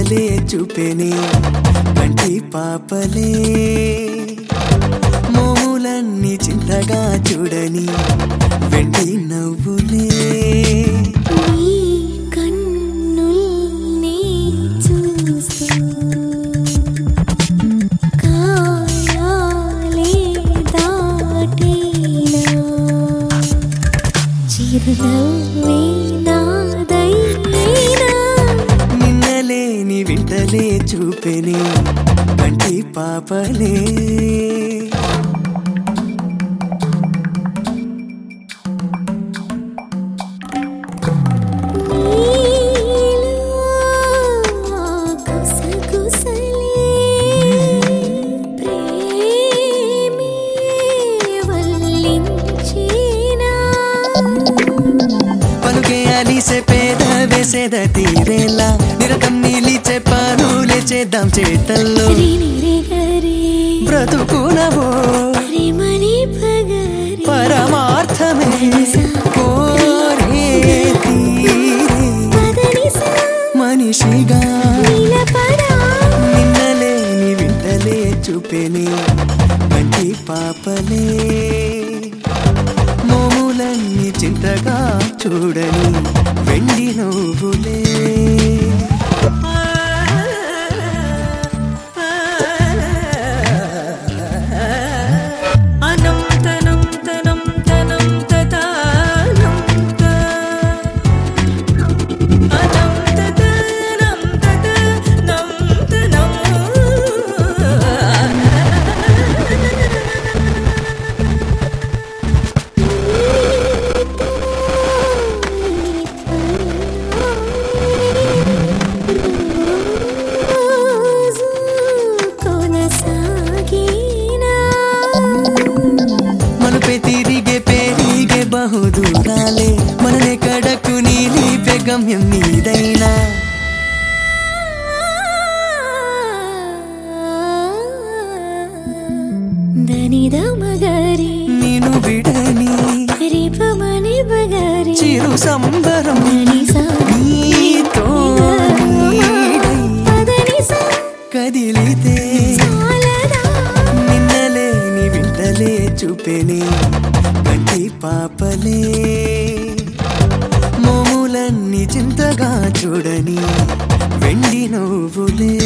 వింటలే చూపెనే కంటి పాపలే మోములన్నీ చింతగా చూడని వెండి నవ్వులే నీ కన్నుల్ని చూస్తూ కాయాలే దాటేనా చిరునవ్వే నాదైనా నిన్నలేని వింటలే చూపెనే కంటి పాపలే నీలో కుసకుసలే ప్రేమే వల్లించేనా పలుకే అలిసే పేద వేసేద తీరేలా నిరతం నీలిచే పానులే చేద్దాం చేతల్లో రిని రిగరి బ్రతుకునవో రిమని పగరి పరమార్థమే కోరే తీరే పదనిసా మనిషిగా నిలపడా నిన్నలేని వింటలే చూపెనే కంటి పాపలే మోములన్నీ చింతగా చూడని వెండి నువ్వులే అనంతనం తనం తనం తతానం త అనంత తనం తతనం తనం రోజు కొనసాగినా మనుపే తిరిగే పెరిగే బహుదూరాలే మననే కడకు నీలిపే గమ్యం నీదైనా దనిద మగరి నేను విడని రిపమని బగరి చిరు సంబరం దనిసా నీతో నీడై పదనిసా కదిలితే చాలదా నిన్నలేని వింటలే చూపెనే కంటి పాపలే మోములన్నీ చింతగా చూడని వెండి నువ్వులే